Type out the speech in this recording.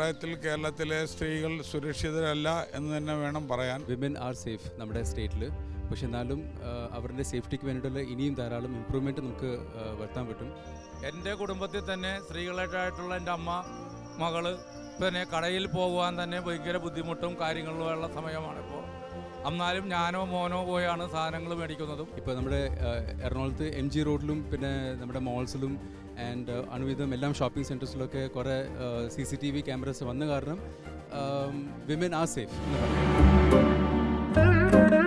അഭിപ്രായത്തിൽ കേരളത്തിലെ സ്ത്രീകൾ സുരക്ഷിതരല്ല എന്ന് തന്നെ വേണം പറയാൻ വിമൻ ആർ സേഫ് നമ്മുടെ സ്റ്റേറ്റിൽ പക്ഷെ എന്നാലും ആ, അവരുടെ സേഫ്റ്റിക്ക് വേണ്ടിയിട്ടുള്ള ഇനിയും ധാരാളം ഇമ്പ്രൂവ്മെൻറ്റ് നമുക്ക് ആ, വരുത്താൻ പറ്റും എൻ്റെ കുടുംബത്തിൽ തന്നെ സ്ത്രീകളായിട്ടുള്ള എൻ്റെ അമ്മ മകള് പിന്നെ കടയിൽ പോകുവാൻ തന്നെ ഭയങ്കര ബുദ്ധിമുട്ടും കാര്യങ്ങളുമുള്ള സമയമാണ് ഇപ്പോൾ എന്നാലും ഞാനോ മോനോ പോയാണ് സാധനങ്ങൾ മേടിക്കുന്നതും ഇപ്പോൾ നമ്മുടെ ആ, എറണാകുളത്ത് എം ജി റോഡിലും പിന്നെ നമ്മുടെ മോൾസിലും ആൻഡ് അണുവിധം എല്ലാം ഷോപ്പിംഗ് സെൻറ്റേഴ്സിലൊക്കെ കുറേ C C T V cameras വന്ന കാരണം വിമൻ ആർ സേഫ് എന്ന് പറയാം